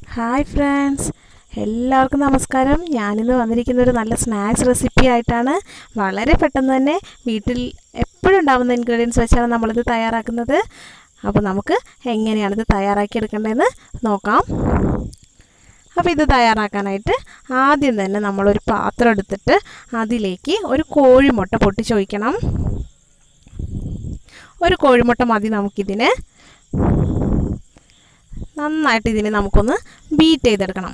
hi friends എല്ലാവർക്കും നമസ്കാരം ഞാനിന്ന് വന്നിരിക്കുന്ന ഒരു നല്ല സ്നാക്സ് റെസിപ്പി ആയിട്ടാണ് വളരെ പെട്ടെന്ന് തന്നെ വീട്ടിൽ എപ്പോഴും ഉണ്ടാകുന്ന ഇൻഗ്രീഡിയൻസ് വെച്ചാണ് നമ്മളിത് തയ്യാറാക്കുന്നത് അപ്പോൾ നമുക്ക് എങ്ങനെയാണ് ഇത് തയ്യാറാക്കി എടുക്കേണ്ടതെന്ന് നോക്കാം അപ്പോൾ ഇത് തയ്യാറാക്കാനായിട്ട് ആദ്യം തന്നെ നമ്മളൊരു പാത്രം എടുത്തിട്ട് അതിലേക്ക് ഒരു കോഴിമുട്ട പൊട്ടിച്ച് ഒഴിക്കണം ഒരു കോഴിമുട്ട മതി നമുക്കിതിന് നന്നായിട്ട് ഇതിനെ നമുക്കൊന്ന് ബീറ്റ് ചെയ്തെടുക്കണം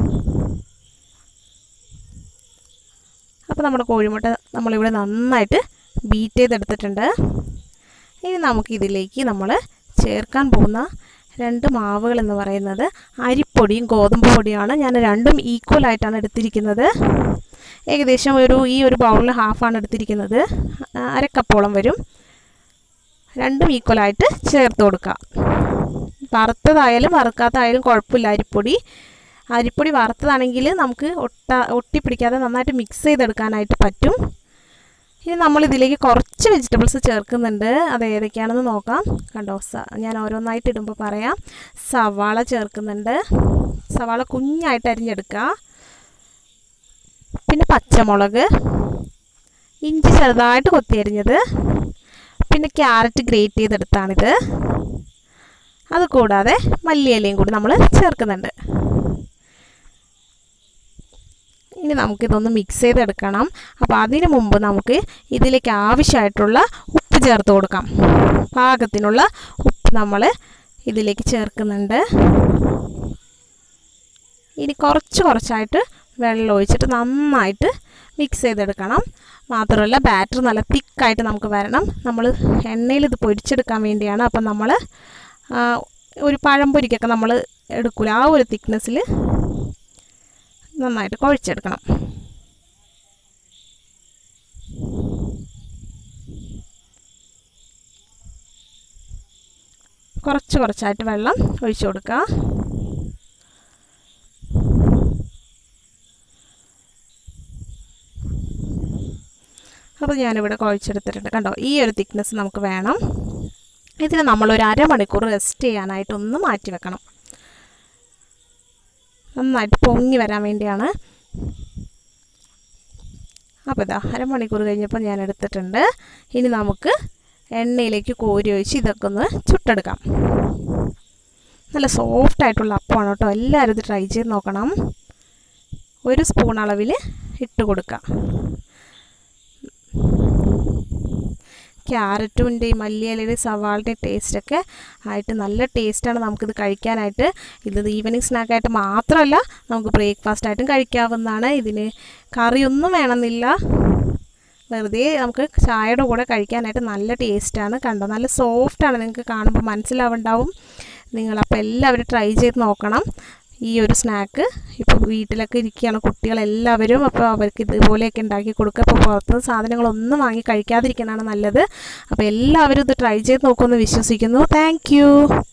അപ്പോൾ നമ്മുടെ കോഴിമുട്ട നമ്മളിവിടെ നന്നായിട്ട് ബീറ്റ് ചെയ്തെടുത്തിട്ടുണ്ട് ഇനി നമുക്ക് ഇതിലേക്ക് നമ്മൾ ചേർക്കാൻ പോകുന്ന രണ്ട് മാവുകൾ എന്ന് പറയുന്നത് അരിപ്പൊടിയും ഗോതമ്പ് പൊടിയാണ് ഞാൻ രണ്ടും ഈക്വൽ ആയിട്ടാണ് എടുത്തിരിക്കുന്നത് ഏകദേശം ഒരു ഈ ഒരു ബൗളിൽ ഹാഫാണ് എടുത്തിരിക്കുന്നത് അരക്കപ്പോളം വരും രണ്ടും ഈക്വലായിട്ട് ചേർത്ത് കൊടുക്കുക വറുത്തതായാലും വറുക്കാത്തതായാലും കുഴപ്പമില്ല അരിപ്പൊടി അരിപ്പൊടി വറുത്തതാണെങ്കിൽ നമുക്ക് ഒട്ട ഒട്ടിപ്പിടിക്കാതെ നന്നായിട്ട് മിക്സ് ചെയ്തെടുക്കാനായിട്ട് പറ്റും ഇനി നമ്മൾ ഇതിലേക്ക് കുറച്ച് വെജിറ്റബിൾസ് ചേർക്കുന്നുണ്ട് അത് ഏതൊക്കെയാണെന്ന് നോക്കാം കണ്ടോ സ ഞാൻ ഓരോന്നായിട്ട് ഇടുമ്പോൾ പറയാം സവാള ചേർക്കുന്നുണ്ട് സവാള കുഞ്ഞായിട്ട് അരിഞ്ഞെടുക്കുക പിന്നെ പച്ചമുളക് ഇഞ്ചി ചെറുതായിട്ട് കൊത്തി അരിഞ്ഞത് പിന്നെ ക്യാരറ്റ് ഗ്രേറ്റ് ചെയ്തെടുത്താണിത് അത് കൂടാതെ മല്ലിയിലയും കൂടി നമ്മൾ ചേർക്കുന്നുണ്ട് ഇനി നമുക്കിതൊന്ന് മിക്സ് ചെയ്തെടുക്കണം അപ്പോൾ അതിനു മുമ്പ് നമുക്ക് ഇതിലേക്ക് ആവശ്യമായിട്ടുള്ള ഉപ്പ് ചേർത്ത് കൊടുക്കാം പാകത്തിനുള്ള ഉപ്പ് നമ്മൾ ഇതിലേക്ക് ചേർക്കുന്നുണ്ട് ഇനി കുറച്ച് കുറച്ചായിട്ട് വെള്ളം ഒഴിച്ചിട്ട് നന്നായിട്ട് മിക്സ് ചെയ്തെടുക്കണം മാത്രമല്ല ബാറ്റർ നല്ല തിക്കായിട്ട് നമുക്ക് വരണം നമ്മൾ എണ്ണയിൽ ഇത് പൊരിച്ചെടുക്കാൻ വേണ്ടിയാണ് അപ്പം നമ്മൾ ഒരു പഴംപൊരിക്കൊക്കെ നമ്മൾ എടുക്കില്ല ആ ഒരു തിക്നെസ്സിൽ നന്നായിട്ട് കുഴച്ചെടുക്കണം കുറച്ച് കുറച്ചായിട്ട് വെള്ളം ഒഴിച്ചു കൊടുക്കുക അപ്പോൾ ഞാനിവിടെ കുഴച്ചെടുത്തിട്ടുണ്ട് കണ്ടോ ഈ ഒരു തിക്നെസ് നമുക്ക് വേണം ഇതിന് നമ്മളൊരു അരമണിക്കൂർ റെസ്റ്റ് ചെയ്യാനായിട്ട് ഒന്ന് മാറ്റി വെക്കണം നന്നായിട്ട് പൊങ്ങി വരാൻ വേണ്ടിയാണ് അപ്പോൾ ഇതാ അരമണിക്കൂർ കഴിഞ്ഞപ്പോൾ ഞാൻ എടുത്തിട്ടുണ്ട് ഇനി നമുക്ക് എണ്ണയിലേക്ക് കോരി ഒഴിച്ച് ഇതൊക്കെ ഒന്ന് ചുട്ടെടുക്കാം നല്ല സോഫ്റ്റ് ആയിട്ടുള്ള അപ്പമാണ് കേട്ടോ എല്ലാവരും ഇത് ട്രൈ ചെയ്ത് നോക്കണം ഒരു സ്പൂൺ അളവിൽ ഇട്ട് കൊടുക്കുക ക്യാരറ്റിൻ്റെയും മല്ലിയിലയുടെയും സവാളിൻ്റെയും ടേസ്റ്റൊക്കെ ആയിട്ട് നല്ല ടേസ്റ്റാണ് നമുക്കിത് കഴിക്കാനായിട്ട് ഇത് ഈവനിങ് സ്നാക്കായിട്ട് മാത്രമല്ല നമുക്ക് ബ്രേക്ക്ഫാസ്റ്റ് ആയിട്ടും കഴിക്കാവുന്നതാണ് ഇതിന് കറിയൊന്നും വേണമെന്നില്ല വെറുതെ നമുക്ക് ചായയുടെ കൂടെ കഴിക്കാനായിട്ട് നല്ല ടേസ്റ്റാണ് കണ്ടോ നല്ല സോഫ്റ്റാണ് നിങ്ങൾക്ക് കാണുമ്പോൾ മനസ്സിലാവുണ്ടാവും നിങ്ങളപ്പോൾ എല്ലാവരും ട്രൈ ചെയ്ത് നോക്കണം ഈ ഒരു സ്നാക്ക് ഇപ്പോൾ വീട്ടിലൊക്കെ ഇരിക്കുകയാണ് കുട്ടികളെല്ലാവരും അപ്പോൾ അവർക്ക് ഇതുപോലെയൊക്കെ ഉണ്ടാക്കി കൊടുക്കുക അപ്പോൾ പുറത്തുനിന്ന് സാധനങ്ങളൊന്നും വാങ്ങി കഴിക്കാതിരിക്കാനാണ് നല്ലത് അപ്പോൾ എല്ലാവരും ഇത് ട്രൈ ചെയ്ത് നോക്കുമെന്ന് വിശ്വസിക്കുന്നു താങ്ക്